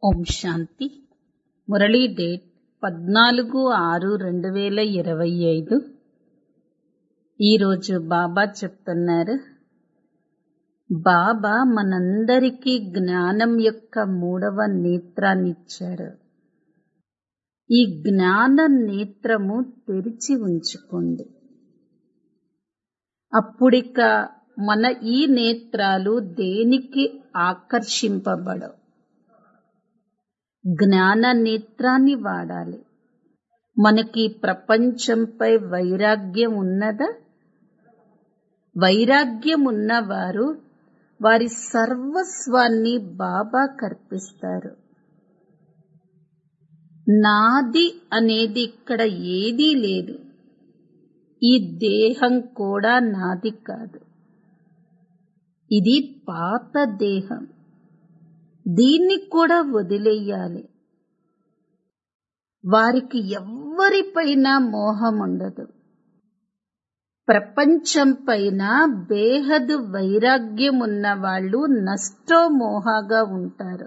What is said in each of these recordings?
ఓం శాంతి Murali date పద్నాలుగు ఆరు రెండు వేల ఇరవై ఐదు ఈరోజు బాబా చెప్తున్నారు బాబా మనందరికీ జ్ఞానం యొక్క మూడవ నేత్రాన్నిచ్చారు ఈ జ్ఞాన నేత్రము తెరిచి ఉంచుకోండి అప్పుడిక మన ఈ నేత్రాలు దేనికి ఆకర్షింపబడవు జ్ఞాన నేత్రాన్ని వాడాలి మనకి ప్రపంచంపై వైరాగ్యం ఉన్నదా వైరాగ్యం ఉన్నవారు వారి సర్వస్వాన్ని బాబా కర్పిస్తారు నాది అనేది ఇక్కడ ఏదీ లేదు ఈ దేహం కూడా నాది కాదు ఇది పాత దేహం దీన్ని కూడా వదిలేయాలి వారికి ఎవ్వరిపైన మోహం ఉండదు ప్రపంచం పైన బేహదు వైరాగ్యం ఉన్న వాళ్ళు నష్టో మోహగా ఉంటారు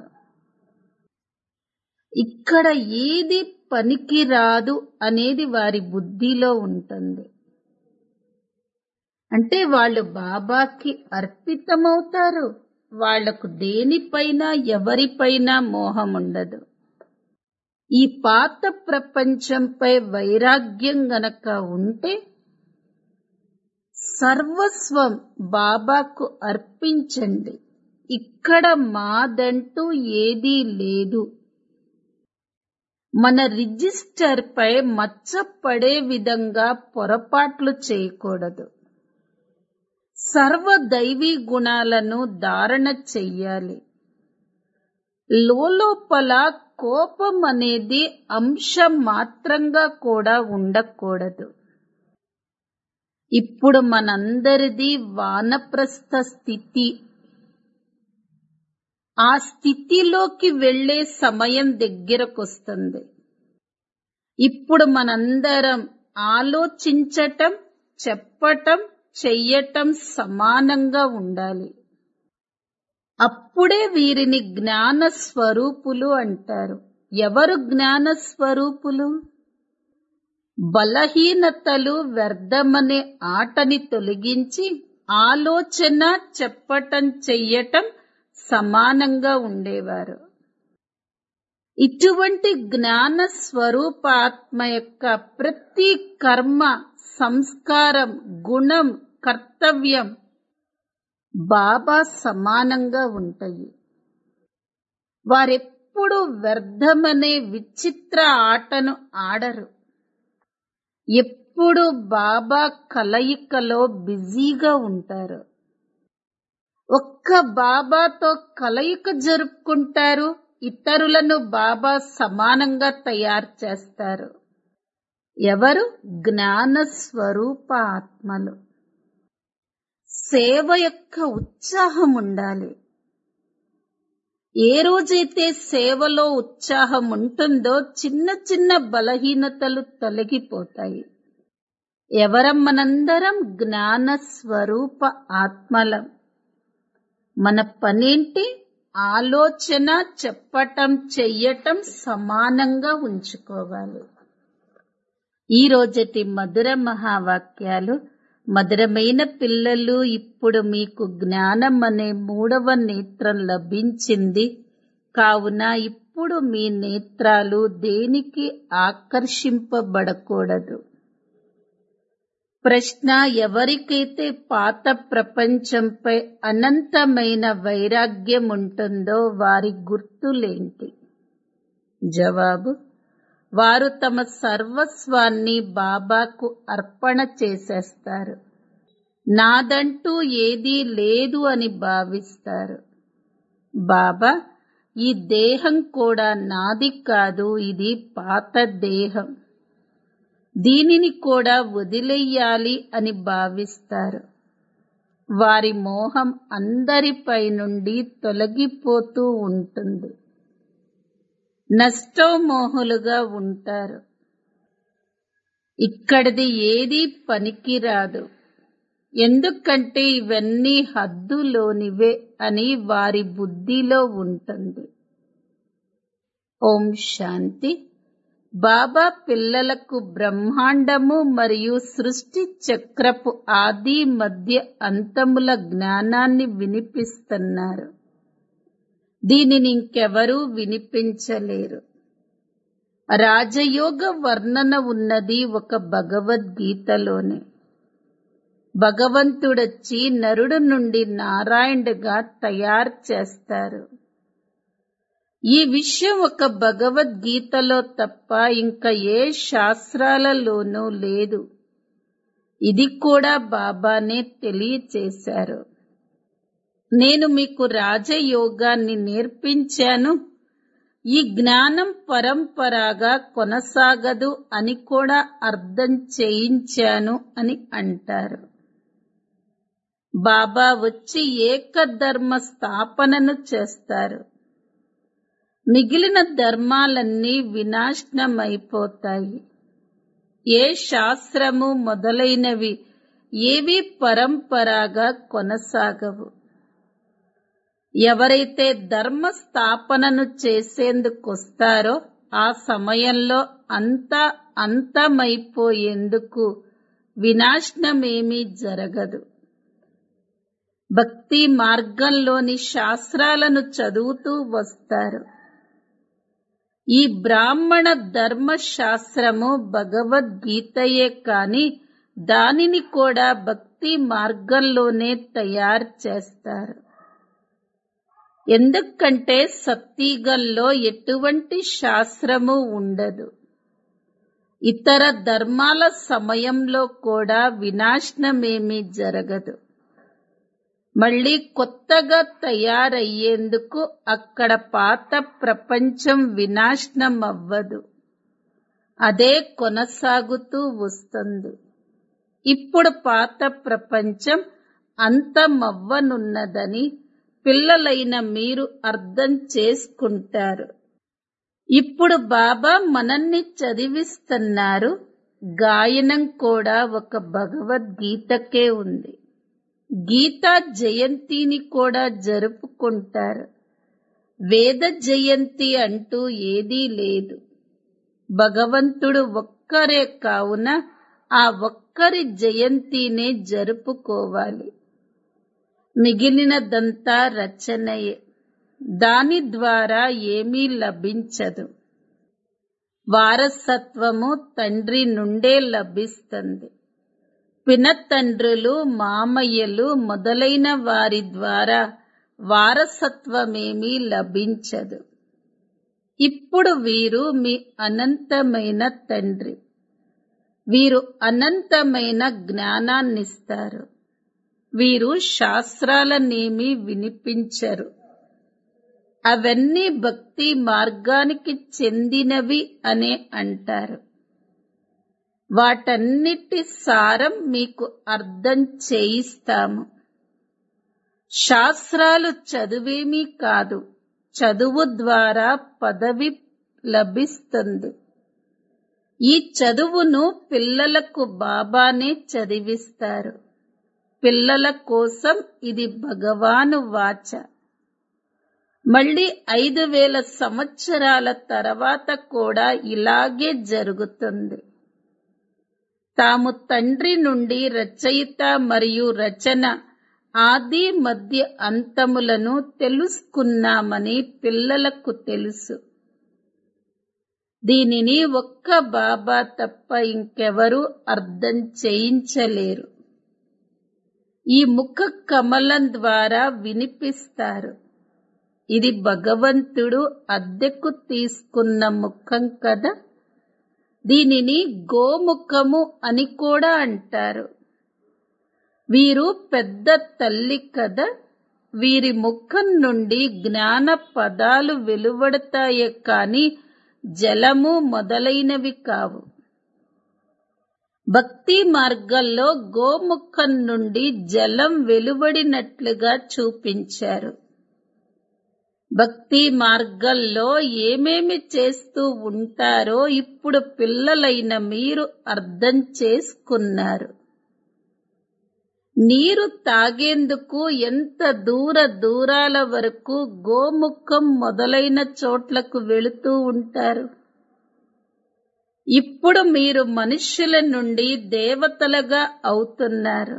ఇక్కడ ఏది పనికి రాదు అనేది వారి బుద్ధిలో ఉంటుంది అంటే వాళ్ళు బాబాకి అర్పితమవుతారు వాళ్లకు దేనిపైన ఎవరిపైన మోహం ఉండదు ఈ పాత ప్రపంచంపై వైరాగ్యం గనక ఉంటే సర్వస్వం బాబాకు అర్పించండి ఇక్కడ మాదంటూ ఏదీ లేదు మన రిజిస్టర్ పై మచ్చ పడే విధంగా పొరపాట్లు చేయకూడదు సర్వ దైవీ గుణాలను ధారణ చెయ్యాలి లోపల కోపం అనేది అంశం మాత్రంగా కూడా ఉండకూడదు ఇప్పుడు మనందరిది వానప్రస్థ స్థితి ఆ స్థితిలోకి వెళ్లే సమయం దగ్గరకొస్తుంది ఇప్పుడు మనందరం ఆలోచించటం చెప్పటం చెయ్యటం సమానంగా ఉండాలి అప్పుడే వీరిని జ్ఞాన స్వరూపులు అంటారు ఎవరు జ్ఞాన స్వరూపులు బలహీనతలు వ్యర్థమనే ఆటని తొలగించి ఆలోచన చెప్పటం చెయ్యటం సమానంగా ఉండేవారు ఇటువంటి జ్ఞాన స్వరూప ఆత్మ యొక్క ప్రతి కర్మ సంస్కారం గుణం కర్తవ్యం బాబా సమానంగా ఉంటాయి వారెప్పుడు వ్యర్థమనే విచిత్ర ఆటను ఆడరు ఎప్పుడు బాబా కలయికలో బిజీగా ఉంటారు ఒక్క బాబాతో కలయిక జరుపుకుంటారు ఇతరులను బాబా సమానంగా తయారు చేస్తారు ఎవరు జ్ఞాన స్వరూప ఆత్మలు సేవ యొక్క ఉత్సాహం ఉండాలి ఏ రోజైతే సేవలో ఉత్సాహం ఉంటుందో చిన్న చిన్న బలహీనతలు తొలగిపోతాయి ఎవరం మనందరం జ్ఞాన స్వరూప ఆత్మలం మన పనేంటి ఆలోచన చెప్పటం చెయ్యటం సమానంగా ఉంచుకోవాలి ఈ రోజటి మధుర మహావాక్యాలు మధురమైన పిల్లలు ఇప్పుడు మీకు జ్ఞానం అనే మూడవ నేత్రం లభించింది కావున ఇప్పుడు మీ నేత్రాలు దేనికి ఆకర్షింపబడకూడదు ప్రశ్న ఎవరికైతే పాత ప్రపంచంపై అనంతమైన వైరాగ్యం ఉంటుందో వారి గుర్తులేంటి జవాబు వారు తమ సర్వస్వాన్ని బాబాకు అర్పణ చేసేస్తారు నాదంటూ ఏదీ లేదు అని భావిస్తారు బాబా ఈ దేహం కూడా నాది కాదు ఇది పాత దేహం దీనిని కూడా వదిలేయాలి అని భావిస్తారు వారి మోహం అందరిపై నుండి తొలగిపోతూ ఉంటుంది నష్టోమోహులుగా ఉంటారు ఇక్కడిది ఏదీ పనికిరాదు ఎందుకంటే ఇవన్నీ హద్దులోనివే అని వారి బుద్ధిలో ఉంటుంది ఓం శాంతి బాబా పిల్లలకు బ్రహ్మాండము మరియు సృష్టి చక్రపు ఆది మధ్య అంతముల జ్ఞానాన్ని వినిపిస్తున్నారు దీనిని ఇంకెవరూ వినిపించలేరు రాజయోగ వర్ణన ఉన్నది ఒక భగవద్గీతలోనే భగవంతుడొచ్చి నరుడు నుండి నారాయణుడుగా తయారు చేస్తారు ఈ విషయం ఒక భగవద్గీతలో తప్ప ఇంకా ఏ శాస్త్రాలలోనూ లేదు ఇది కూడా బాబానే తెలియచేశారు నేను మీకు రాజయోగాన్ని నేర్పించాను ఈ జ్ఞానం పరంపరాగా కొనసాగదు అని కూడా అర్థం చేయించాను అని అంటారు బాబా వచ్చి ఏకధర్మ స్థాపనను చేస్తారు మిగిలిన ధర్మాలన్నీ వినాశనమైపోతాయి ఏ శాస్త్రము మొదలైనవి ఏవి పరంపరాగా కొనసాగవు ఎవరైతే ధర్మ స్థాపనను చేసేందుకొస్తారో ఆ సమయంలో అంతా అంతమైపోయేందుకు వినాశనమేమీ జరగదు భక్తి మార్గంలోని శాస్త్రాలను చదువుతూ వస్తారు ఈ బ్రాహ్మణ ధర్మ శాస్త్రము భగవద్గీతయే కాని దానిని కూడా భక్తి మార్గంలోనే తయారు చేస్తారు ఎందుకంటే సత్తిగల్లో ఎటువంటి శాస్త్రము ఉండదు ఇతర ధర్మాల సమయంలో కూడా వినాశనమేమీ జరగదు మళ్ళీ కొత్తగా తయారయ్యేందుకు అక్కడ పాత ప్రపంచం వినాశనం అవ్వదు అదే కొనసాగుతూ వస్తుంది ఇప్పుడు పాత ప్రపంచం అంతమవ్వనున్నదని పిల్లలైన మీరు అర్థం చేసుకుంటారు ఇప్పుడు బాబా మనల్ని చదివిస్తున్నారు గాయనం కూడా ఒక భగవద్గీతకే ఉంది గీతా జయంతిని కూడా జరుపుకుంటారు వేద జయంతి అంటూ ఏదీ లేదు భగవంతుడు ఒక్కరే కావున ఆ ఒక్కరి జయంతినే జరుపుకోవాలి మిగిలినదంతా రచనయే దాని ద్వారా ఏమీ లభించదు వారసత్వము తండ్రి నుండే లభిస్తుంది పినతండ్రులు మామయ్యలు మొదలైన వారి ద్వారా వారసత్వమేమీ లభించదు ఇప్పుడు వీరు మీ అనంతమైన తండ్రి వీరు అనంతమైన జ్ఞానాన్నిస్తారు వీరు శాస్త్రాలనేమీ వినిపించరు అవన్నీ భక్తి మార్గానికి చెందినవి అనే అంటారు వాటన్నిటి సారం మీకు అర్థం చేయిస్తాము శాస్త్రాలు చదువేమీ కాదు చదువు ద్వారా పదవి లభిస్తుంది ఈ చదువును పిల్లలకు బాబానే చదివిస్తారు పిల్లల కోసం ఇది భగవాను వాచ మళ్ళీ ఐదు వేల సంవత్సరాల తర్వాత కూడా ఇలాగే జరుగుతుంది తాము తండ్రి నుండి రచయిత మరియు రచన ఆది మధ్య అంతములను తెలుసుకున్నామని పిల్లలకు తెలుసు దీనిని ఒక్క బాబా తప్ప ఇంకెవరూ అర్థం చేయించలేరు ఈ ముఖ కమలం ద్వారా వినిపిస్తారు ఇది భగవంతుడు అద్దెకు తీసుకున్న ముఖం కదా దీనిని గోముఖము అని కూడా అంటారు వీరు పెద్ద తల్లి కదా వీరి ముఖం నుండి జ్ఞాన పదాలు వెలువడతాయే కాని జలము మొదలైనవి కావు భక్తి మార్గంలో గోముఖం నుండి జలం వెలువడినట్లుగా చూపించారు భక్తి మార్గంలో ఏమేమి చేస్తూ ఉంటారో ఇప్పుడు పిల్లలైన మీరు అర్థం చేసుకున్నారు నీరు తాగేందుకు ఎంత దూర దూరాల వరకు గోముఖం మొదలైన చోట్లకు వెళుతూ ఉంటారు ఇప్పుడు మీరు మనుష్యుల నుండి దేవతలుగా అవుతున్నారు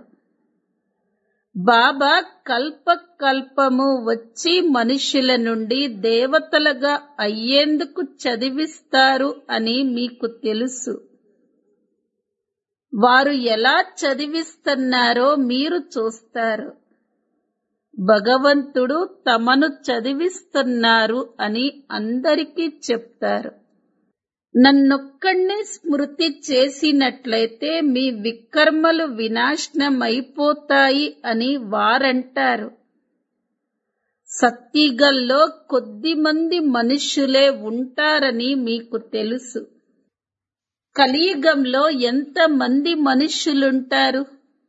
బాబా కల్ప కల్పము వచ్చి మనుష్యుల నుండి దేవతలుగా అయ్యేందుకు చదివిస్తారు అని మీకు తెలుసు వారు ఎలా చదివిస్తున్నారో మీరు చూస్తారు భగవంతుడు తమను చదివిస్తున్నారు అని అందరికీ చెప్తారు నన్నొక్కడినే స్మృతి చేసినట్లయితే మీ వికర్మలు వినాశనమైపోతాయి అని వారంటారు సత్తిగల్లో కొద్ది మంది మనుష్యులే ఉంటారని మీకు తెలుసు కలియుగంలో ఎంత మంది మనుష్యులుంటారు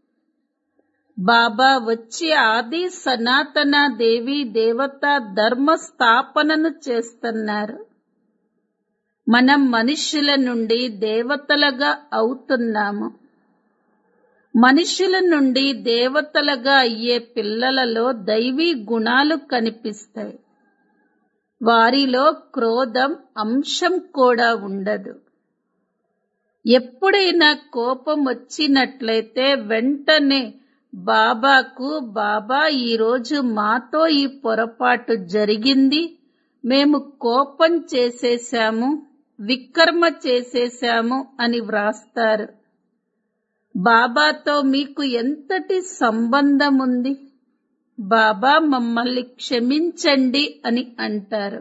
బాబా వచ్చి ఆది సనాతన దేవి దేవత ధర్మ స్థాపనను చేస్తున్నారు మనం మనుష్యుల నుండి దేవతలుగా అవుతున్నాము మనుష్యుల నుండి దేవతలుగా అయ్యే పిల్లలలో దైవీ గుణాలు కనిపిస్తాయి వారిలో క్రోధం అంశం కూడా ఉండదు ఎప్పుడైనా కోపం వచ్చినట్లయితే వెంటనే బాబాకు బాబా ఈరోజు మాతో ఈ పొరపాటు జరిగింది మేము కోపం చేసేశాము వికర్మ చేసేశాము అని వ్రాస్తారు బాబాతో మీకు ఎంతటి సంబంధం ఉంది బాబా మమ్మల్ని క్షమించండి అని అంటారు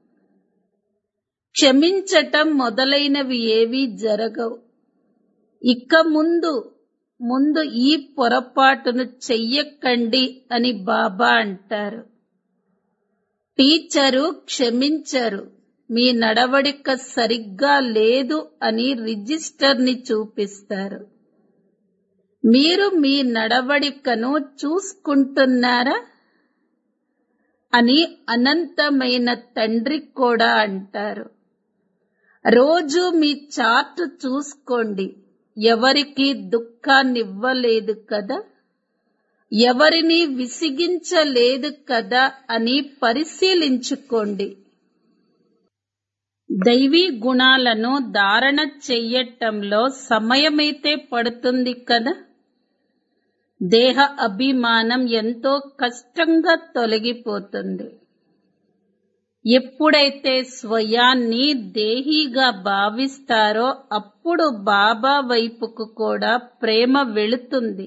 క్షమించటం మొదలైనవి ఏవీ జరగవు ఇక ముందు ముందు ఈ పొరపాటును చెయ్యకండి అని బాబా అంటారు టీచరు క్షమించరు మీ నడవడిక సరిగ్గా లేదు అని రిజిస్టర్ని చూపిస్తారు మీరు మీ నడవడికను చూసుకుంటున్నారా అని అనంతమైన తండ్రి కూడా అంటారు రోజు మీ చార్ట్ చూసుకోండి ఎవరికి దుఃఖాన్నివ్వలేదు కదా ఎవరిని విసిగించలేదు కదా అని పరిశీలించుకోండి దైవీ గుణాలను ధారణ చెయ్యటంలో సమయమైతే పడుతుంది కదా దేహ అభిమానం ఎంతో కష్టంగా తొలగిపోతుంది ఎప్పుడైతే స్వయాన్ని దేహీగా భావిస్తారో అప్పుడు బాబా వైపుకు కూడా ప్రేమ వెళుతుంది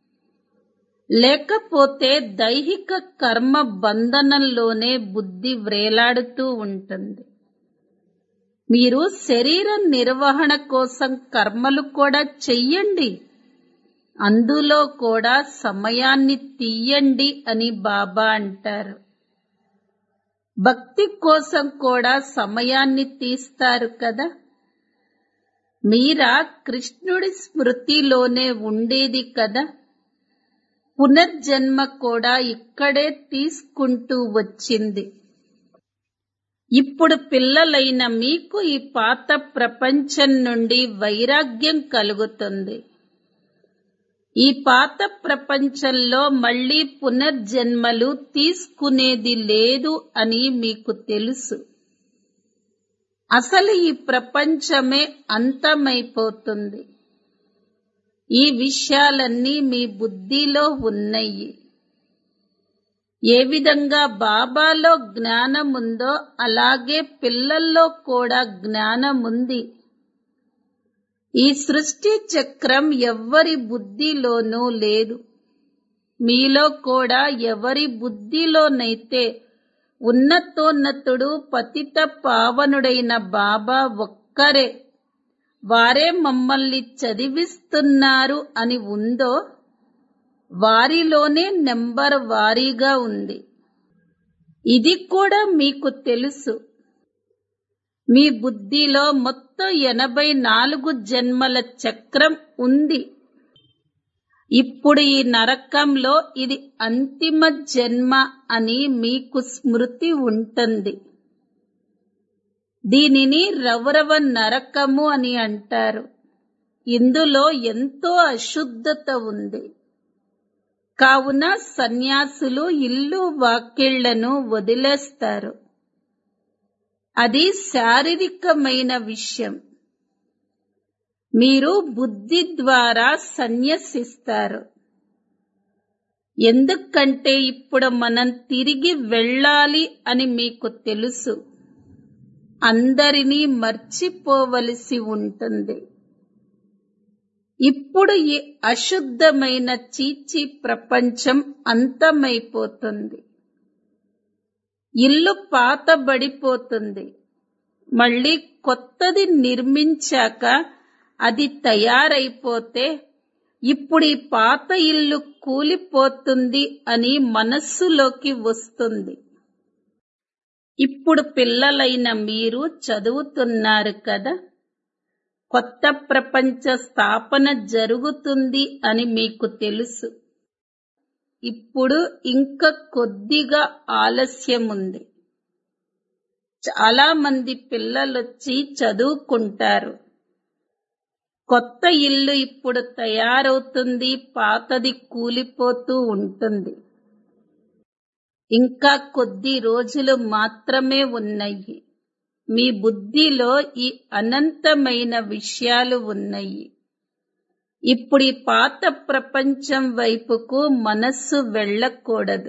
లేకపోతే దైహిక కర్మ బంధనంలోనే బుద్ధి వ్రేలాడుతూ ఉంటుంది మీరు శరీర నిర్వహణ కోసం కర్మలు కూడా చెయ్యండి అందులో కూడా సమయాన్ని తీయండి అని బాబా అంటారు భక్తి కోసం కూడా సమయాన్ని తీస్తారు కదా మీరా కృష్ణుడి స్మృతిలోనే ఉండేది కదా పునర్జన్మ కూడా ఇక్కడే తీసుకుంటూ వచ్చింది ఇప్పుడు పిల్లలైన మీకు ఈ పాత ప్రపంచం నుండి వైరాగ్యం కలుగుతుంది ఈ పాత ప్రపంచంలో మళ్ళీ పునర్జన్మలు తీసుకునేది లేదు అని మీకు తెలుసు అసలు ఈ ప్రపంచమే అంతమైపోతుంది ఈ విషయాలన్నీ మీ బుద్ధిలో ఉన్నాయి ఏ విధంగా బాబాలో జ్ఞానం ఉందో అలాగే పిల్లల్లో కూడా జ్ఞానం ఉంది ఈ సృష్టి చక్రం ఎవ్వరి బుద్ధిలోనూ లేదు మీలో కూడా ఎవరి బుద్ధిలోనైతే ఉన్నతోన్నతుడు పతిత పావనుడైన బాబా ఒక్కరే వారే మమ్మల్ని చదివిస్తున్నారు అని ఉందో వారిలోనే నెంబర్ వారీగా ఉంది ఇది కూడా మీకు తెలుసు మీ బుద్ధిలో మొత్తం ఎనభై నాలుగు జన్మల చక్రం ఉంది ఇప్పుడు ఈ నరకంలో ఇది అంతిమ జన్మ అని మీకు స్మృతి ఉంటుంది దీనిని రవరవ నరకము అని అంటారు ఇందులో ఎంతో అశుద్ధత ఉంది కావున సన్యాసులు ఇల్లు వాకిళ్లను వదిలేస్తారు అది శారీరకమైన విషయం మీరు బుద్ధి ద్వారా సన్యసిస్తారు ఎందుకంటే ఇప్పుడు మనం తిరిగి వెళ్ళాలి అని మీకు తెలుసు అందరినీ మర్చిపోవలసి ఉంటుంది ఇప్పుడు ఈ అశుద్ధమైన చీచి ప్రపంచం అంతమైపోతుంది ఇల్లు పాతబడిపోతుంది మళ్ళీ కొత్తది నిర్మించాక అది తయారైపోతే ఇప్పుడు ఈ పాత ఇల్లు కూలిపోతుంది అని మనస్సులోకి వస్తుంది ఇప్పుడు పిల్లలైన మీరు చదువుతున్నారు కదా కొత్త ప్రపంచ స్థాపన జరుగుతుంది అని మీకు తెలుసు ఇప్పుడు ఇంకా కొద్దిగా ఆలస్యం ఉంది చాలా మంది పిల్లలొచ్చి చదువుకుంటారు కొత్త ఇల్లు ఇప్పుడు తయారవుతుంది పాతది కూలిపోతూ ఉంటుంది ఇంకా కొద్ది రోజులు మాత్రమే ఉన్నాయి మీ బుద్ధిలో ఈ అనంతమైన విషయాలు ఉన్నాయి ఇప్పుడు ఈ పాత ప్రపంచం వైపుకు మనస్సు వెళ్ళకూడదు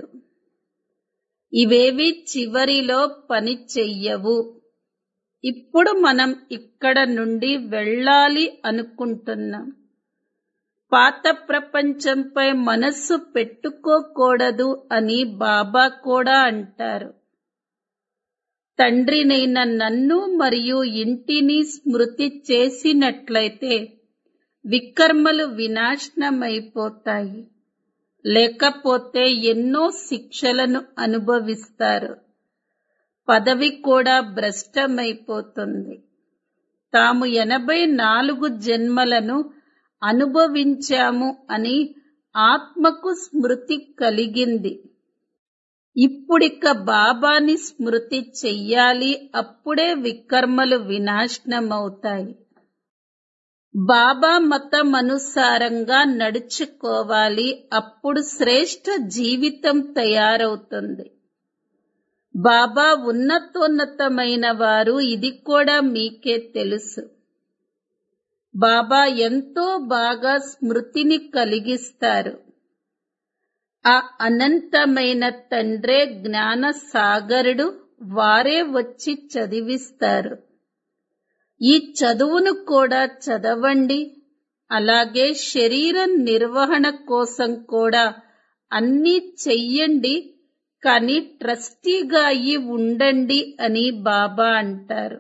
ఇవేవి చివరిలో పని చెయ్యవు ఇప్పుడు మనం ఇక్కడ నుండి వెళ్ళాలి అనుకుంటున్నాం పాత ప్రపంచంపై మనస్సు పెట్టుకోకూడదు అని బాబా కూడా అంటారు తండ్రినైన నన్ను మరియు ఇంటిని స్మృతి చేసినట్లయితే వికర్మలు వినాశనమైపోతాయి లేకపోతే ఎన్నో శిక్షలను అనుభవిస్తారు పదవి కూడా భ్రష్టమైపోతుంది తాము ఎనభై నాలుగు జన్మలను అనుభవించాము అని ఆత్మకు స్మృతి కలిగింది ఇప్పుడిక బాబాని స్మృతి చెయ్యాలి అప్పుడే వికర్మలు వినాశనమవుతాయి బాబా మతం అనుసారంగా నడుచుకోవాలి అప్పుడు శ్రేష్ఠ జీవితం తయారవుతుంది బాబా ఉన్నతోన్నతమైన వారు ఇది కూడా మీకే తెలుసు బాబా ఎంతో బాగా స్మృతిని కలిగిస్తారు ఆ అనంతమైన తండ్రే జ్ఞాన సాగరుడు వారే వచ్చి చదివిస్తారు ఈ చదువును కూడా చదవండి అలాగే శరీర నిర్వహణ కోసం కూడా అన్నీ చెయ్యండి కానీ ట్రస్టీగా అయి ఉండండి అని బాబా అంటారు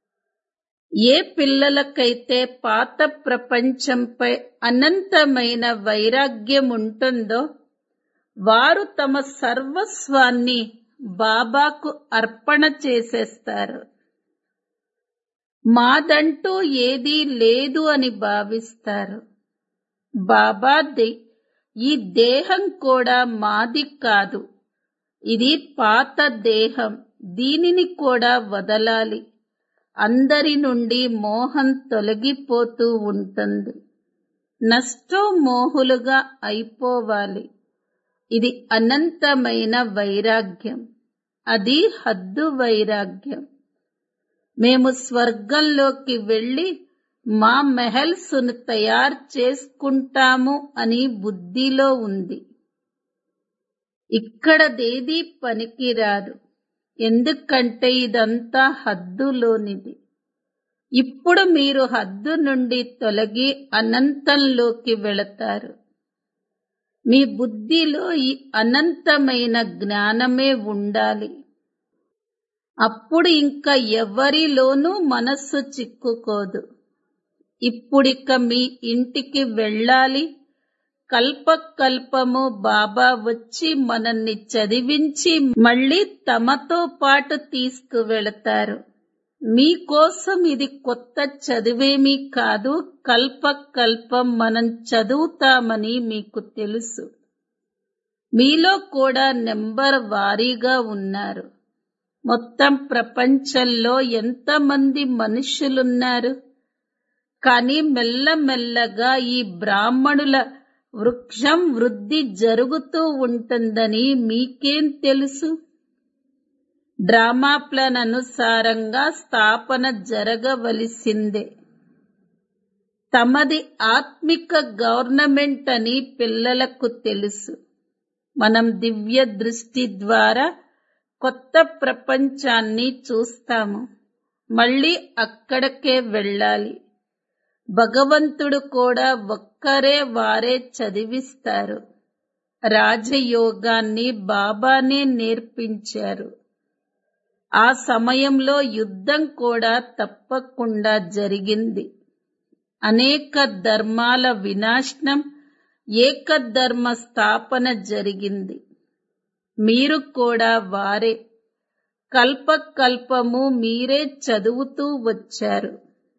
ఏ పిల్లలకైతే పాత ప్రపంచంపై అనంతమైన వైరాగ్యం ఉంటుందో వారు తమ సర్వస్వాన్ని బాబాకు అర్పణ చేసేస్తారు మాదంటూ ఏదీ లేదు అని భావిస్తారు బాబా దే ఈ దేహం కూడా మాది కాదు ఇది పాత దేహం దీనిని కూడా వదలాలి అందరి నుండి మోహం తొలగిపోతూ ఉంటుంది నష్టమోహులుగా అయిపోవాలి ఇది అనంతమైన వైరాగ్యం అది హద్దు వైరాగ్యం మేము స్వర్గంలోకి వెళ్ళి మా మెహల్స్ను తయారు చేసుకుంటాము అని బుద్ధిలో ఉంది ఇక్కడదేది పనికిరాదు ఎందుకంటే ఇదంతా హద్దులోనిది ఇప్పుడు మీరు హద్దు నుండి తొలగి అనంతంలోకి వెళతారు మీ బుద్ధిలో ఈ అనంతమైన జ్ఞానమే ఉండాలి అప్పుడు ఇంకా ఎవరిలోనూ మనస్సు చిక్కుకోదు ఇప్పుడిక మీ ఇంటికి వెళ్ళాలి కల్పకల్పము బాబా వచ్చి మనల్ని చదివించి మళ్ళీ తమతో పాటు తీసుకువెళతారు మీకోసం ఇది కొత్త చదివేమీ కాదు కల్పకల్పం మనం చదువుతామని మీకు తెలుసు మీలో కూడా నెంబర్ వారీగా ఉన్నారు మొత్తం ప్రపంచంలో ఎంతమంది మనుషులున్నారు కానీ మెల్లమెల్లగా ఈ బ్రాహ్మణుల వృక్షం వృద్ధి జరుగుతూ ఉంటుందని మీకేం తెలుసు డ్రామా ప్లాన్ అనుసారంగా స్థాపన జరగవలసిందే తమది ఆత్మిక గవర్నమెంట్ అని పిల్లలకు తెలుసు మనం దివ్య దృష్టి ద్వారా కొత్త ప్రపంచాన్ని చూస్తాము మళ్ళీ అక్కడికే వెళ్ళాలి భగవంతుడు కూడా ఒక్కరే వారే చదివిస్తారు రాజయోగాన్ని బాబానే నేర్పించారు ఆ సమయంలో యుద్ధం కూడా తప్పకుండా జరిగింది అనేక ధర్మాల వినాశనం ఏకధర్మ స్థాపన జరిగింది మీరు కూడా వారే కల్పకల్పము మీరే చదువుతూ వచ్చారు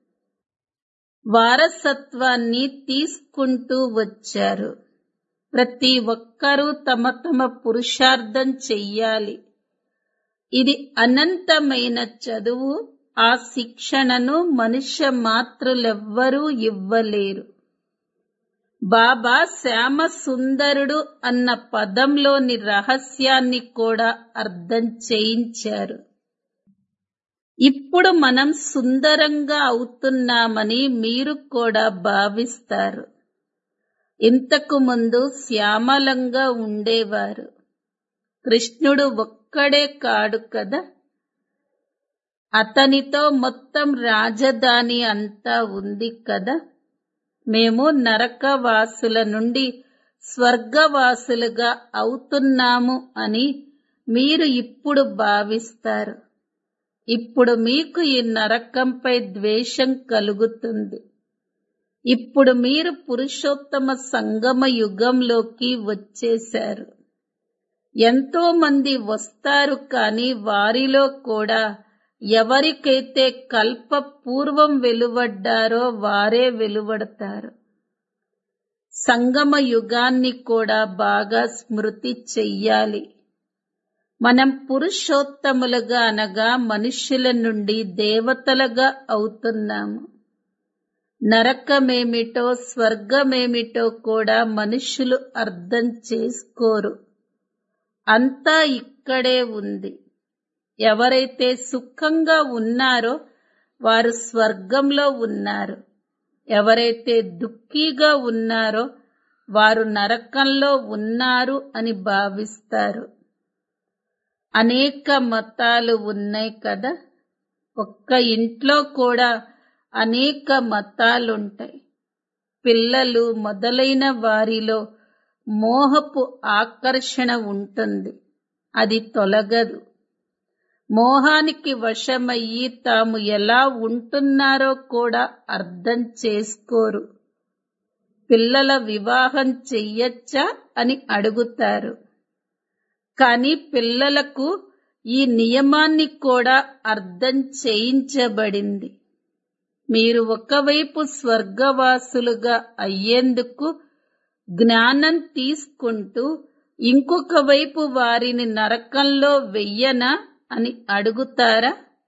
వారసత్వాన్ని తీసుకుంటూ వచ్చారు ప్రతి ఒక్కరూ తమ తమ పురుషార్థం చెయ్యాలి ఇది అనంతమైన చదువు ఆ శిక్షణను మనుష్య మాత్రులెవ్వరూ ఇవ్వలేరు బాబా శ్యామ సుందరుడు అన్న పదంలోని రహస్యాన్ని కూడా అర్థం చేయించారు ఇప్పుడు మనం సుందరంగా అవుతున్నామని మీరు కూడా భావిస్తారు ఇంతకు ముందు శ్యామలంగా ఉండేవారు కృష్ణుడు ఒక్కడే కాడు కదా అతనితో మొత్తం రాజధాని అంతా ఉంది కదా మేము నరకవాసుల నుండి స్వర్గవాసులుగా అవుతున్నాము అని మీరు ఇప్పుడు భావిస్తారు ఇప్పుడు మీకు ఈ నరకంపై ద్వేషం కలుగుతుంది ఇప్పుడు మీరు పురుషోత్తమ సంగమ యుగంలోకి వచ్చేశారు ఎంతో మంది వస్తారు కానీ వారిలో కూడా ఎవరికైతే కల్ప పూర్వం వెలువడ్డారో వారే వెలువడతారు సంగమ యుగాన్ని కూడా బాగా స్మృతి చెయ్యాలి మనం పురుషోత్తములుగా అనగా మనుష్యుల నుండి దేవతలుగా అవుతున్నాము నరకమేమిటో స్వర్గమేమిటో కూడా మనుష్యులు అర్థం చేసుకోరు అంతా ఇక్కడే ఉంది ఎవరైతే సుఖంగా ఉన్నారో వారు స్వర్గంలో ఉన్నారు ఎవరైతే దుఃఖీగా ఉన్నారో వారు నరకంలో ఉన్నారు అని భావిస్తారు అనేక మతాలు ఉన్నాయి కదా ఒక్క ఇంట్లో కూడా అనేక మతాలుంటాయి పిల్లలు మొదలైన వారిలో మోహపు ఆకర్షణ ఉంటుంది అది తొలగదు మోహానికి వశమయ్యి తాము ఎలా ఉంటున్నారో కూడా అర్థం చేసుకోరు పిల్లల వివాహం చెయ్యొచ్చా అని అడుగుతారు కానీ పిల్లలకు ఈ నియమాన్ని కూడా అర్థం చేయించబడింది మీరు ఒకవైపు స్వర్గవాసులుగా అయ్యేందుకు జ్ఞానం తీసుకుంటూ ఇంకొక వైపు వారిని నరకంలో వెయ్యనా అని అడుగుతారా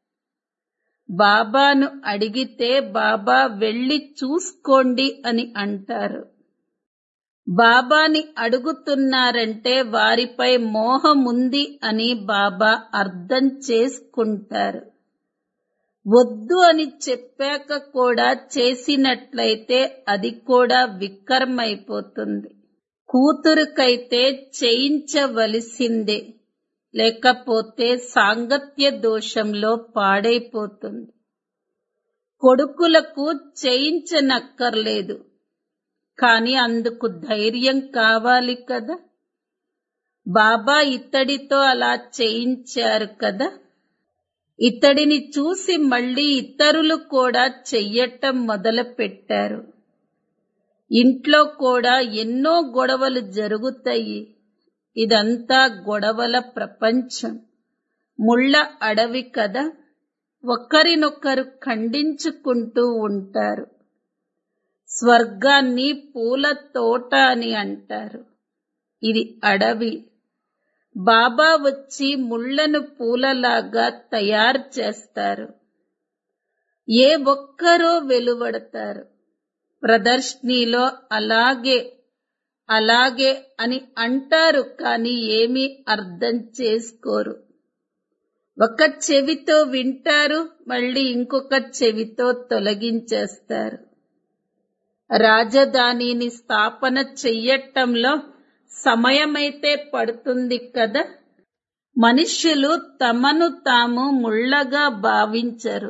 బాబాను అడిగితే బాబా వెళ్ళి చూసుకోండి అని అంటారు బాబాని అడుగుతున్నారంటే వారిపై మోహముంది అని బాబా అర్థం చేసుకుంటారు వద్దు అని చెప్పాక కూడా చేసినట్లయితే అది కూడా వికర్మైపోతుంది కూతురుకైతే చేయించవలసిందే లేకపోతే సాంగత్య దోషంలో పాడైపోతుంది కొడుకులకు చేయించనక్కర్లేదు కాని అందుకు ధైర్యం కావాలి కదా బాబా ఇతడితో అలా చేయించారు కదా ఇతడిని చూసి మళ్ళీ ఇతరులు కూడా చెయ్యటం మొదలు పెట్టారు ఇంట్లో కూడా ఎన్నో గొడవలు జరుగుతాయి ఇదంతా గొడవల ప్రపంచం ముళ్ళ అడవి కదా ఒకరినొకరు ఖండించుకుంటూ ఉంటారు స్వర్గాన్ని పూల తోట అని అంటారు ఇది అడవి బాబా వచ్చి ముళ్లను పూలలాగా తయారు చేస్తారు ఏ ఒక్కరో వెలువడతారు ప్రదర్శనలో అలాగే అలాగే అని అంటారు కానీ ఏమీ అర్థం చేసుకోరు ఒక చెవితో వింటారు మళ్ళీ ఇంకొక చెవితో తొలగించేస్తారు రాజధానిని స్థాపన చెయ్యటంలో సమయమైతే పడుతుంది కదా మనుష్యులు తమను తాము ముళ్ళగా భావించరు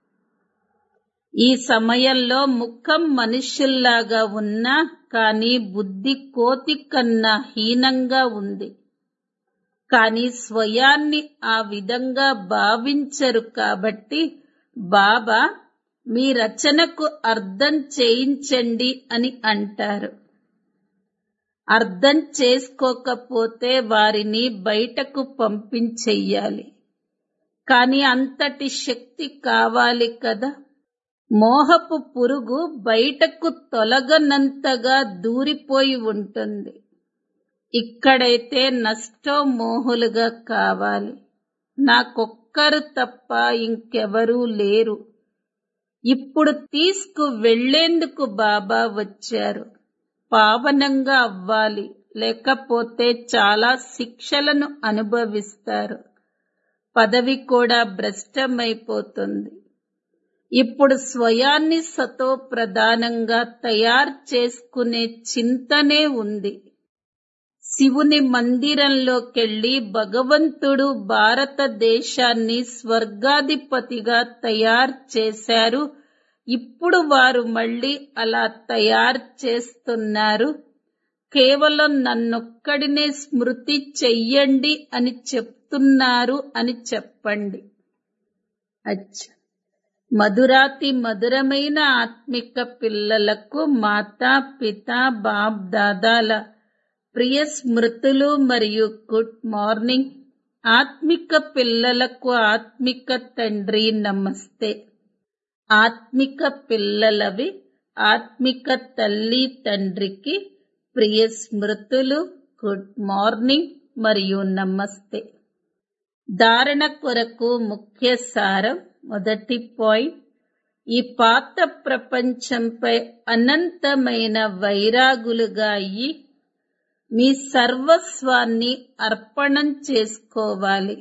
ఈ సమయంలో ముఖం మనుష్యుల్లాగా ఉన్నా కానీ బుద్ధి కోతి కన్నా హీనంగా ఉంది కానీ స్వయాన్ని ఆ విధంగా భావించరు కాబట్టి బాబా మీ రచనకు అర్థం చేయించండి అని అంటారు అర్థం చేసుకోకపోతే వారిని బయటకు పంపించెయ్యాలి కానీ అంతటి శక్తి కావాలి కదా మోహపు పురుగు బయటకు తొలగనంతగా దూరిపోయి ఉంటుంది ఇక్కడైతే నష్టమోహులుగా కావాలి నాకొక్కరు తప్ప ఇంకెవరూ లేరు ఇప్పుడు తీసుకు వెళ్లేందుకు బాబా వచ్చారు పావనంగా అవ్వాలి లేకపోతే చాలా శిక్షలను అనుభవిస్తారు పదవి కూడా భ్రష్టమైపోతుంది ఇప్పుడు స్వయాన్ని సతో ప్రధానంగా తయారు చేసుకునే చింతనే ఉంది శివుని మందిరంలోకెళ్లి భగవంతుడు భారతదేశాన్ని స్వర్గాధిపతిగా తయారు చేశారు ఇప్పుడు వారు మళ్ళీ అలా తయారు చేస్తున్నారు కేవలం నన్నొక్కడినే స్మృతి చెయ్యండి అని చెప్తున్నారు అని చెప్పండి అచ్చా మధురాతి మధురమైన ఆత్మిక పిల్లలకు మాతా పిత బాప్ దాదాల ప్రియ స్మృతులు మరియు గుడ్ మార్నింగ్ ఆత్మిక పిల్లలకు ఆత్మిక తండ్రి నమస్తే ఆత్మిక పిల్లలవి ఆత్మిక తల్లి తండ్రికి ప్రియ స్మృతులు గుడ్ మార్నింగ్ మరియు నమస్తే ధారణ కొరకు ముఖ్య సారం మొదటి పాయింట్ ఈ పాత ప్రపంచంపై అనంతమైన వైరాగులుగా అయ్యి మీ సర్వస్వాన్ని అర్పణం చేసుకోవాలి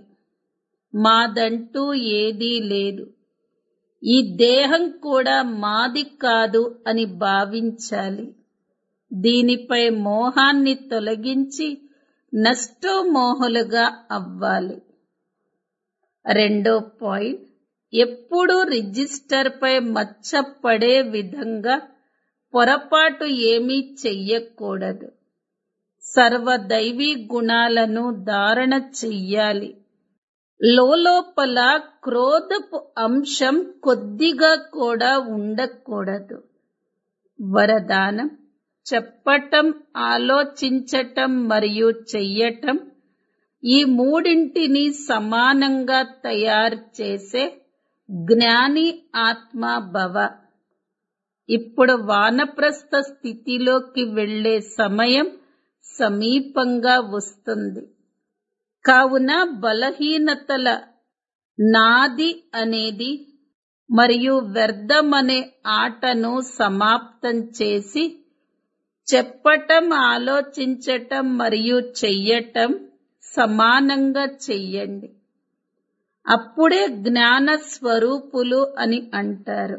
మాదంటూ ఏదీ లేదు ఈ దేహం కూడా మాది కాదు అని భావించాలి దీనిపై మోహాన్ని తొలగించి నష్టోమోహులుగా అవ్వాలి రెండో పాయింట్ ఎప్పుడూ రిజిస్టర్పై మచ్చ పడే విధంగా పొరపాటు ఏమీ చెయ్యకూడదు సర్వదైవీ గుణాలను ధారణ చెయ్యాలి లోపల క్రోధపు అంశం కొద్దిగా కూడా ఉండకూడదు వరదానం చెప్పటం ఆలోచించటం మరియు చెయ్యటం ఈ మూడింటిని సమానంగా తయారు చేసే జ్ఞాని ఆత్మ భవ ఇప్పుడు వానప్రస్థ స్థితిలోకి వెళ్లే సమయం సమీపంగా వస్తుంది కావున బలహీనతల నాది అనేది మరియు వ్యర్థమనే ఆటను సమాప్తం చేసి చెప్పటం ఆలోచించటం మరియు చెయ్యటం సమానంగా చెయ్యండి అప్పుడే జ్ఞాన స్వరూపులు అని అంటారు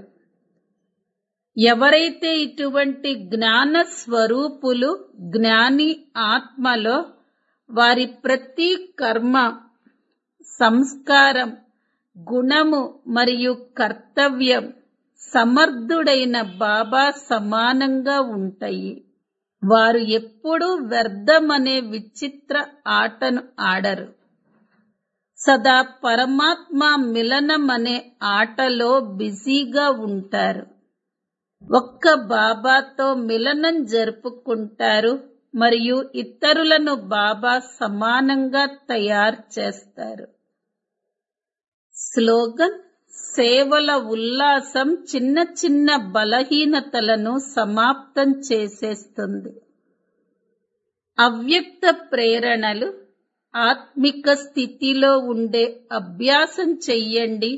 ఎవరైతే ఇటువంటి జ్ఞాన స్వరూపులు జ్ఞాని ఆత్మలో వారి ప్రతి కర్మ సంస్కారం గుణము మరియు కర్తవ్యం సమర్థుడైన బాబా సమానంగా ఉంటాయి వారు ఎప్పుడూ వ్యర్థమనే విచిత్ర ఆటను ఆడరు సదా పరమాత్మ మిలనం అనే ఆటలో బిజీగా ఉంటారు ఒక్క బాబాతో మిలనం జరుపుకుంటారు మరియు ఇతరులను బాబా సమానంగా తయారు చేస్తారు స్లోగన్ సేవల ఉల్లాసం చిన్న చిన్న బలహీనతలను సమాప్తం చేసేస్తుంది అవ్యక్త ప్రేరణలు ఆత్మిక స్థితిలో ఉండే అభ్యాసం చెయ్యండి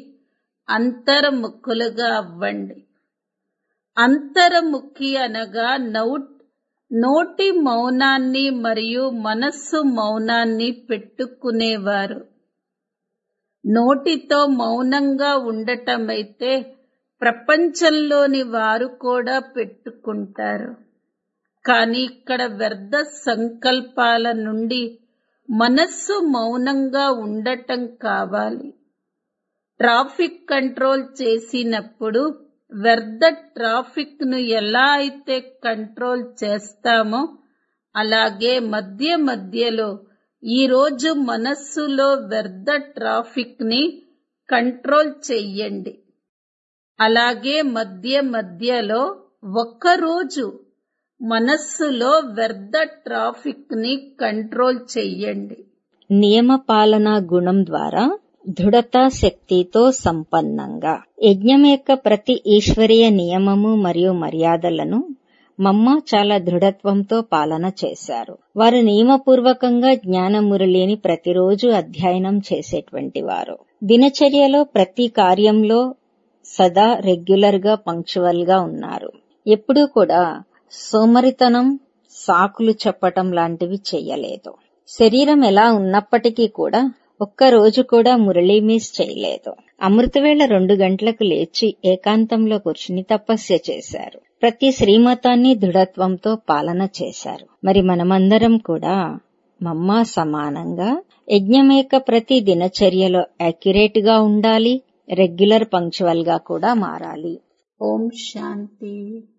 అంతర్ముఖులుగా అవ్వండి అంతర్ముఖి అనగా నౌట్ నోటి మౌనాన్ని మరియు మనస్సు మౌనాన్ని పెట్టుకునేవారు నోటితో మౌనంగా ఉండటమైతే ప్రపంచంలోని వారు కూడా పెట్టుకుంటారు కానీ ఇక్కడ వ్యర్థ సంకల్పాల నుండి మనస్సు మౌనంగా ఉండటం కావాలి ట్రాఫిక్ కంట్రోల్ చేసినప్పుడు వ్యర్థ ట్రాఫిక్ ను ఎలా అయితే కంట్రోల్ చేస్తామో అలాగే మధ్య మధ్యలో ఈ రోజు మనస్సులో వ్యర్థ ట్రాఫిక్ ని కంట్రోల్ చెయ్యండి అలాగే మధ్య మధ్యలో ఒక్కరోజు మనస్సులో వ్యర్థ ట్రాఫిక్ ని కంట్రోల్ చెయ్యండి నియమపాలనా గుణం ద్వారా దృఢతా శక్తితో సంపన్నంగా యజ్ఞం యొక్క ప్రతి ఈశ్వరీయ నియమము మరియు మర్యాదలను మమ్మ చాలా దృఢత్వంతో పాలన చేశారు వారు నియమపూర్వకంగా జ్ఞాన మురళిని ప్రతిరోజు అధ్యయనం చేసేటువంటి వారు దినచర్యలో ప్రతి కార్యంలో సదా రెగ్యులర్ గా పంక్చువల్ గా ఉన్నారు ఎప్పుడూ కూడా సోమరితనం సాకులు చెప్పటం లాంటివి చెయ్యలేదు శరీరం ఎలా ఉన్నప్పటికీ కూడా ఒక్క రోజు కూడా మురళీ మిస్ చేయలేదు అమృతవేళ రెండు గంటలకు లేచి ఏకాంతంలో కూర్చుని తపస్య చేశారు ప్రతి శ్రీమతాన్ని దృఢత్వంతో పాలన చేశారు మరి మనమందరం కూడా మమ్మ సమానంగా యజ్ఞమేక ప్రతి దినచర్యలో అక్యురేట్ గా ఉండాలి రెగ్యులర్ పంక్చువల్ గా కూడా మారాలి ఓం శాంతి